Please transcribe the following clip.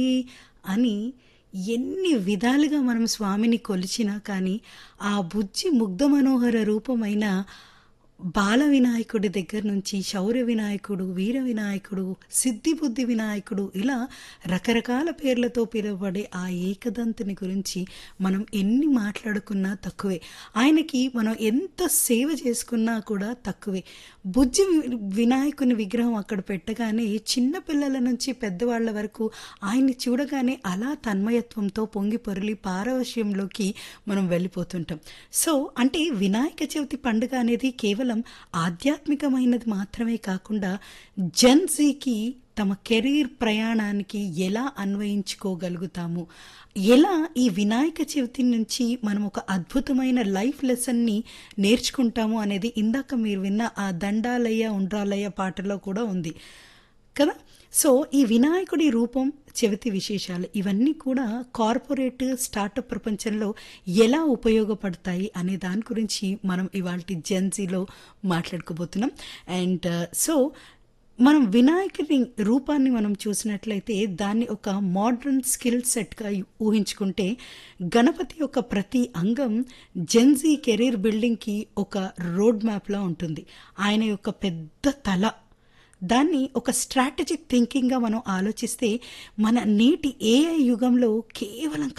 అని ఎన్ని విధాలుగా మనం స్వామిని కొలిచినా కానీ ఆ బుజ్జి ముగ్ధ మనోహర రూపమైన బాల వినాయకుడి దగ్గర నుంచి శౌర్య వినాయకుడు వీర వినాయకుడు సిద్ధి బుద్ధి వినాయకుడు ఇలా రకరకాల పేర్లతో పిలువబడే ఆ ఏకదంతుని గురించి మనం ఎన్ని మాట్లాడుకున్నా తక్కువే ఆయనకి మనం ఎంత సేవ చేసుకున్నా కూడా తక్కువే బుజ్జి వి- వినాయకుని విగ్రహం అక్కడ పెట్టగానే చిన్న పిల్లల నుంచి పెద్దవాళ్ళ వరకు ఆయన్ని చూడగానే అలా తన్మయత్వంతో పొంగి పొరలి పారవశ్యంలోకి మనం వెళ్ళిపోతుంటాం సో అంటే వినాయక చవితి పండుగ అనేది కేవలం ఆధ్యాత్మికమైనది మాత్రమే కాకుండా జెన్సీకి తమ కెరీర్ ప్రయాణానికి ఎలా అన్వయించుకోగలుగుతాము ఎలా ఈ వినాయక చవితి నుంచి మనం ఒక అద్భుతమైన లైఫ్ లెసన్ని నేర్చుకుంటాము అనేది ఇందాక మీరు విన్న ఆ దండాలయ్య ఉండ్రాలయ్య పాటలో కూడా ఉంది కదా సో ఈ వినాయకుడి రూపం చెవితి విశేషాలు ఇవన్నీ కూడా కార్పొరేట్ స్టార్టప్ ప్రపంచంలో ఎలా ఉపయోగపడతాయి అనే దాని గురించి మనం ఇవాళ జెన్సీలో మాట్లాడుకోబోతున్నాం అండ్ సో మనం వినాయకుడి రూపాన్ని మనం చూసినట్లయితే దాన్ని ఒక మోడర్న్ స్కిల్ సెట్గా ఊహించుకుంటే గణపతి యొక్క ప్రతి అంగం జెన్జీ కెరీర్ బిల్డింగ్కి ఒక రోడ్ మ్యాప్లా ఉంటుంది ఆయన యొక్క పెద్ద తల దాన్ని ఒక స్ట్రాటజిక్ థింకింగ్గా మనం ఆలోచిస్తే మన నేటి ఏఐ యుగంలో కేవలం